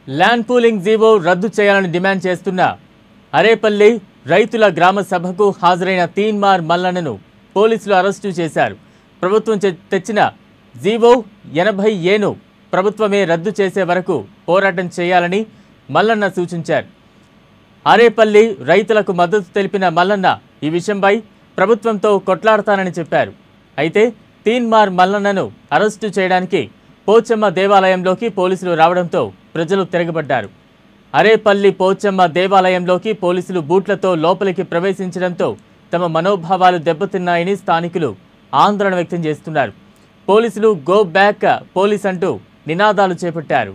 Land pooling GO రద్దు చేయాలని demand చేస్తున్న అరేపల్లి రైతుల గ్రామ సభకు హాజరైన తీన్మార్ మల్లన్నను పోలీసులు అరెస్టు చేశారు ప్రభుత్వం చె- తెచ్చిన జీవో ఎనభై ఏను ప్రభుత్వమే రద్దు చేసే వరకు పోరాటం చేయాలని మల్లన్న సూచించారు అరేపల్లి రైతులకు మద్దతు తెలిపిన మల్లన్న ఈ విషయంపై ప్రభుత్వంతో కొట్లాడతానని చెప్పారు అయితే తీన్మార్ మల్లన్నను అరెస్టు చేయడానికి పోచమ్మ దేవాలయంలోకి పోలీసులు రావడంతో ప్రజలు తిరగబడ్డారు అరేపల్లి పోచమ్మ దేవాలయంలోకి పోలీసులు బూట్లతో లోపలికి ప్రవేశించడంతో తమ మనోభావాలు దెబ్బతిన్నాయని స్థానికులు ఆందోళన వ్యక్తం చేస్తున్నారు పోలీసులు గో బ్యాక్ పోలీస్ అంటూ నినాదాలు చేపట్టారు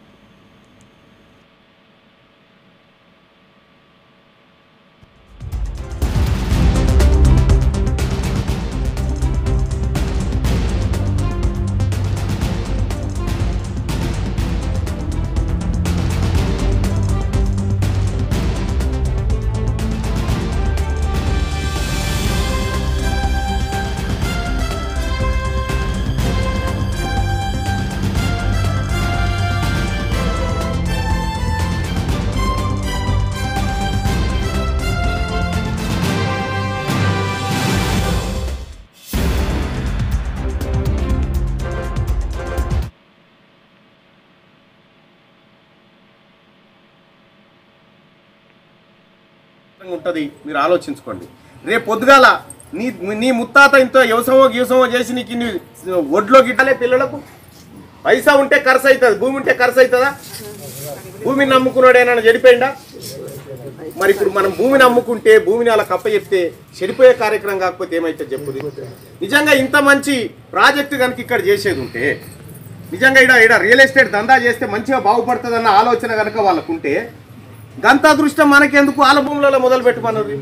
ఉంటుంది మీరు ఆలోచించుకోండి రేపు పొద్దుగాల నీ నీ ముత్తాత ఇంత వ్యవసాయమో గీవసమో చేసి నీకు ఇన్ని ఒడ్లో గిట్టాలే పిల్లలకు పైసా ఉంటే ఖర్చు అవుతుంది భూమి ఉంటే ఖర్చు అవుతుందా భూమిని నమ్ముకున్నాడేనా చెడిపోయిందా మరి ఇప్పుడు మనం భూమిని అమ్ముకుంటే భూమిని అలా కప్ప చెప్తే చెడిపోయే కార్యక్రమం కాకపోతే ఏమైతే చెప్పుది నిజంగా ఇంత మంచి ప్రాజెక్టు కనుక ఇక్కడ చేసేది ఉంటే నిజంగా ఇక్కడ ఇక్కడ రియల్ ఎస్టేట్ దందా చేస్తే మంచిగా బాగుపడుతుందన్న ఆలోచన కనుక వాళ్ళకు ఉంటే గంత అదృష్టం మనకెందుకు ఆల భూములలో మొదలు పెట్టమన్నారు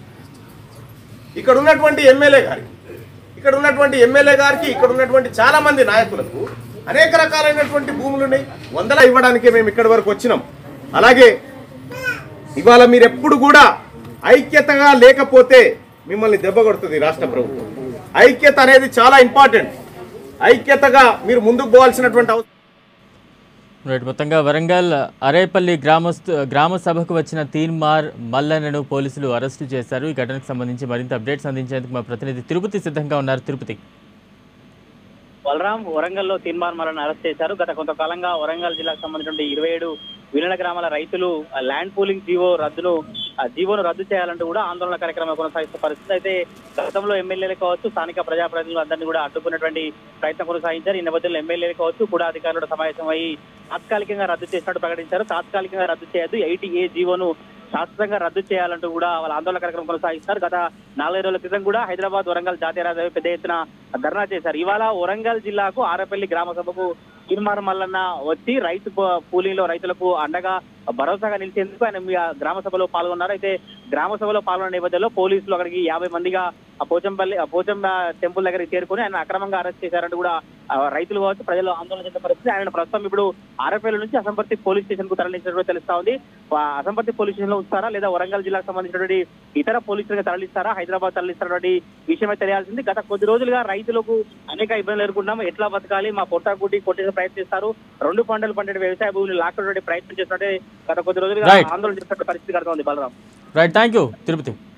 ఇక్కడ ఉన్నటువంటి ఎమ్మెల్యే గారికి ఇక్కడ ఉన్నటువంటి ఎమ్మెల్యే గారికి ఇక్కడ ఉన్నటువంటి చాలా మంది నాయకులకు అనేక రకాలైనటువంటి భూములు ఉన్నాయి వందల ఇవ్వడానికే మేము ఇక్కడి వరకు వచ్చినాం అలాగే ఇవాళ మీరు ఎప్పుడు కూడా ఐక్యతగా లేకపోతే మిమ్మల్ని దెబ్బ కొడుతుంది రాష్ట్ర ప్రభుత్వం ఐక్యత అనేది చాలా ఇంపార్టెంట్ ఐక్యతగా మీరు ముందుకు పోవాల్సినటువంటి అవసరం రైట్ మొత్తంగా వరంగల్ అరేపల్లి గ్రామస్తు గ్రామ సభకు వచ్చిన తీన్మార్ మల్లన్నను పోలీసులు అరెస్టు చేశారు ఈ ఘటనకు సంబంధించి మరింత అప్డేట్స్ అందించేందుకు మా ప్రతినిధి తిరుపతి సిద్ధంగా ఉన్నారు తిరుపతి బలరాం వరంగల్ లో తీర్మానాలను అరెస్ట్ చేశారు గత కొంతకాలంగా వరంగల్ జిల్లాకు సంబంధించిన ఇరవై ఏడు విలీన గ్రామాల రైతులు ఆ ల్యాండ్ పూలింగ్ జీవో రద్దును ఆ జీవోను రద్దు చేయాలంటూ కూడా ఆందోళన కార్యక్రమం కొనసాగిస్తున్న పరిస్థితి అయితే గతంలో ఎమ్మెల్యేలు కావచ్చు స్థానిక ప్రజాప్రతినిధులు అందరినీ కూడా అడ్డుకున్నటువంటి ప్రయత్నం కొనసాగించారు ఈ నేపథ్యంలో ఎమ్మెల్యేలు కావచ్చు కూడా అధికారులు సమావేశం అయ్యి తాత్కాలికంగా రద్దు చేసినట్టు ప్రకటించారు తాత్కాలికంగా రద్దు చేయొద్దు ఎయిటీ ఏ జీవోను శాశ్వతంగా రద్దు చేయాలంటూ కూడా వాళ్ళ ఆందోళన కార్యక్రమం కొనసాగిస్తారు గత నాలుగైదు రోజుల క్రితం కూడా హైదరాబాద్ వరంగల్ జాతీయ రహదారి పెద్ద ఎత్తున ధర్నా చేశారు ఇవాళ వరంగల్ జిల్లాకు ఆరపల్లి గ్రామ సభకు తీర్మాన మల్లన్న వచ్చి రైతు ప- కూలీలో రైతులకు అండగా భరోసాగా నిలిచేందుకు ఆయన మీ ఆ గ్రామ సభలో పాల్గొన్నారు అయితే గ్రామ సభలో పాల్గొన్న నేపథ్యంలో పోలీసులు అక్కడికి యాభై మందిగా ఆ పోచంపల్లి ఆ పోచంబ టెంపుల్ దగ్గరికి చేరుకుని ఆయన అక్రమంగా అరెస్ట్ చేశారంటూ కూడా ఆ రైతులు కావచ్చు ప్రజలు ఆందోళన చెందిన పరిస్థితి ఆయన ప్రస్తుతం ఇప్పుడు ఆరపల్లి నుంచి అసంపర్తి పోలీస్ స్టేషన్ కు తరలించినట్టు తెలుస్తా ఉంది ఆ అసంపర్తి పోలీస్ స్టేషన్ లో ఉంచుతారా లేదా వరంగల్ జిల్లాకు సంబంధించినటువంటి ఇతర పోలీసులుగా తరలిస్తారా హైదరాబాద్ తరలిస్తున్నటువంటి విషయమే తెలియాల్సింది గత కొద్ది రోజులుగా రైతులకు అనేక ఇబ్బందులు ఎదుర్కొన్నాం ఎట్లా బతకాలి మా పొట్టాకుటి కొట్టే ప్రయత్నిస్తారు రెండు పంటలు పండే వ్యవసాయ భూములు లాక్కున్నటువంటి ప్రయత్నం చేస్తున్నట్టే గత కొద్ది రోజులుగా Right. ఆందోళన చేస్తున్న పరిస్థితి కడుతోంది Balaram right thank you Tirupati